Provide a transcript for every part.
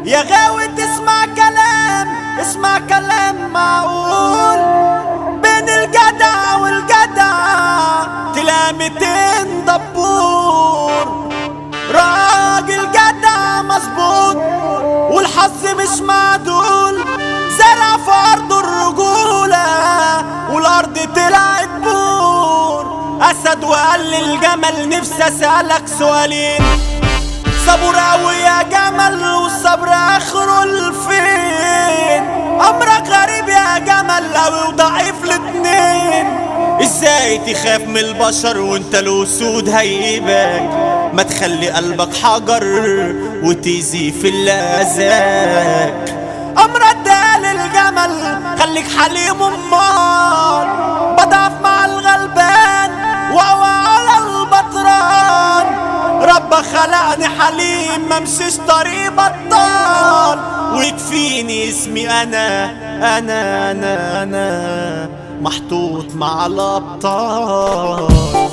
يا غاوي تسمع كلام اسمع كلام معقول بين الجدع والجدع تلاقي 200 دبور راجل جدع مظبوط والحظ مش معدول زرع في ارضه الرجولة والارض طلعت بور اسد وقال للجمل نفسي اسألك سؤالين صبر اوي يا جمل والصبر اخره الفين امرك غريب يا جمل اوي وضعيف الاتنين ازاي تخاف من البشر وانت الاسود هيبك ما تخلي قلبك حجر وتيزي في اللي اذاك امرك ده للجمل خليك حليم امال بضعف مع الغلبان واقوى على البطران رب خلقني حليم ممشيش طريق بطال ويكفيني اسمي انا انا انا انا محطوط مع الابطال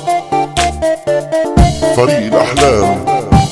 فريق الأحلام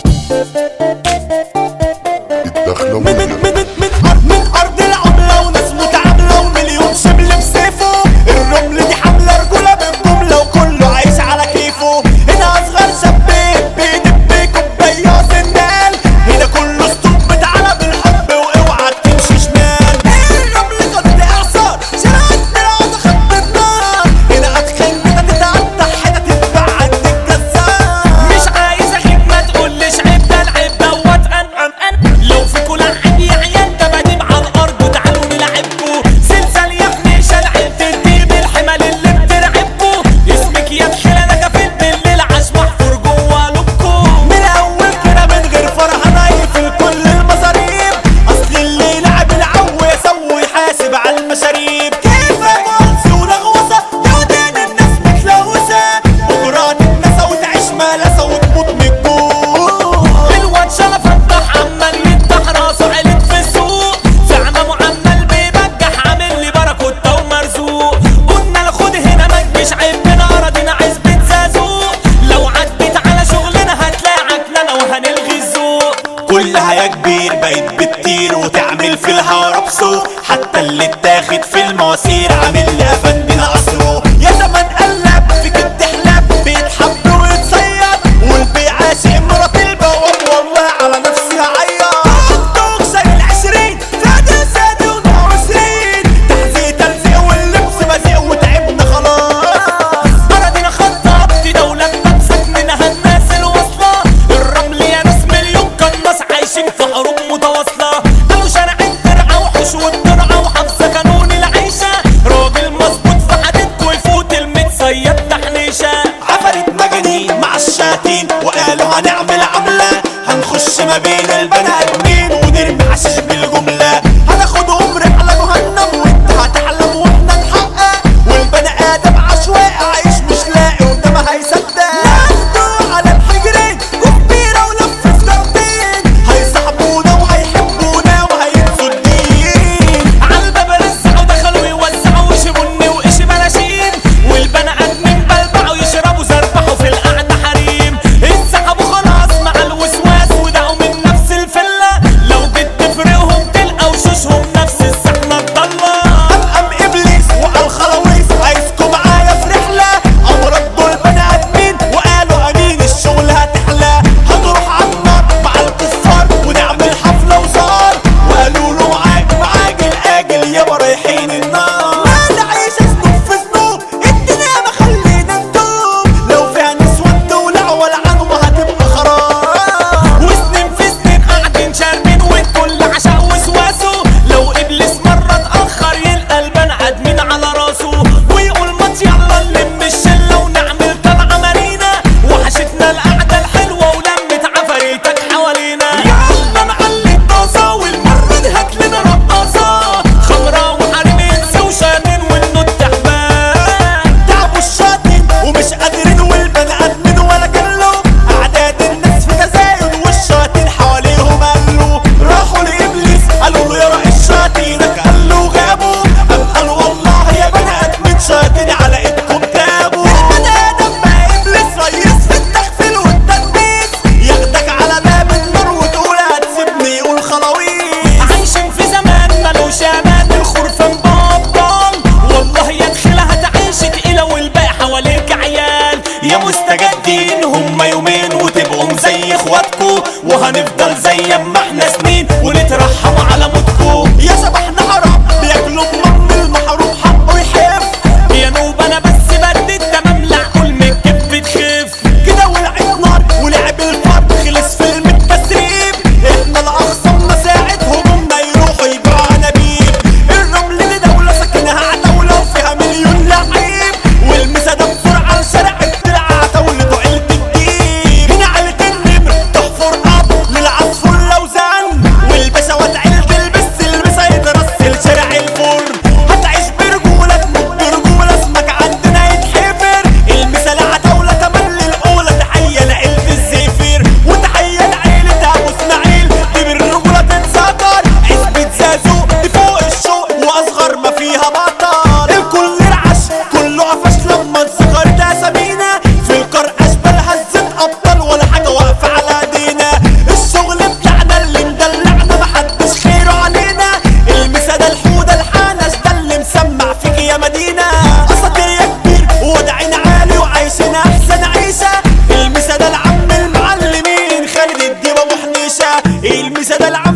الدخلة من من مليا من من ارض من ارض العمله وناس متعامله ومليون شبل بسيفه الرمل دي حمله رجوله بالجمله وكله عايش على كيفه هنا اصغر شاب بيدب كوبايه سندال هنا كله ستوب تعالى بالحب واوعى تمشي شمال الرمل قد اعصار شرعت العود خط النار هنا اتخن كده تتعدى حتة تتبع عند الجزار مش عايز اغيب ما تقولش عيب ده العيب دوت ان ان ان لو في كل عندي عيال ده بديب على الارض تعالوا نلعبكوا زلزال يا ابني شلعب تديب الحمل اللي بترعبكوا اسمك يا دخل انا كفيت بالليل عاش محفور جوه لبكوا من الاول كده من غير فرحه نايف كل المصاريف اصل اللي لعب العو يسوي يحاسب على المشاريب كيف مالسي ولغوصه يا ودين الناس متلوثه بكره تتنسى وتعيش ملسه وتموت من الجوع الواد شرف فتح عمال يفتح راسه علت في السوق في عمامه عمال بيبجح عامل لي باراكوتا ومرزوق قلنا ناخد هنا مش عيب من اراضينا عزبة زازوق لو عديت على شغلنا هتلاقي عكنانة وهنلغي الذوق كلها يا كبير بقيت بتطير وتعمل في الهوا رقصه حتى اللي اتاخد في المواسير عامل لي افندنا قصره يا زمان قلب فيك التحلب بيتحب ويتصيد والبيع عاشق مرات البواب والله على نفسي هعيط توك توك سنة العشرين فادي سادي ونعوسين تحزيق تلزيق واللبس بزيق وتعبنا خلاص اراضينا خطابتي دولة بمسك منها الناس الواصلة الرمل يا ناس مليون قناص عايشين في حروب متواصلة قالوا شارع الدرع وحوش والدرع وحافظة قانون العيشة راجل مظبوط في حديدكوا يفوت المتصيد تحنيشة عفرت مجانين مع الشياطين وقالوا هنعمل عملة هنخش ما بين البني ادمين ونرمي حشيش بالجملة هناخدهم رحلة جهنم وانت هتحلم واحنا نحقق والبني ادم عشوائي عايش مش لاقي وده ما هيصدق ناخده على الحجرين وكبيرة ولف سكرتين هيصاحبونا وهيحبونا وهينسوا الدين عالباب رزعوا دخلوا يوزعوا وشبني وإيش بلاشين والبني ادمين بلبعوا يشربوا زربحوا في القعدة حريم انسحبوا خلاص مع الوسواس ودعوا من نفس الفلة لو جيت تفرقهم تلقى وشوشهم نفس السادة العام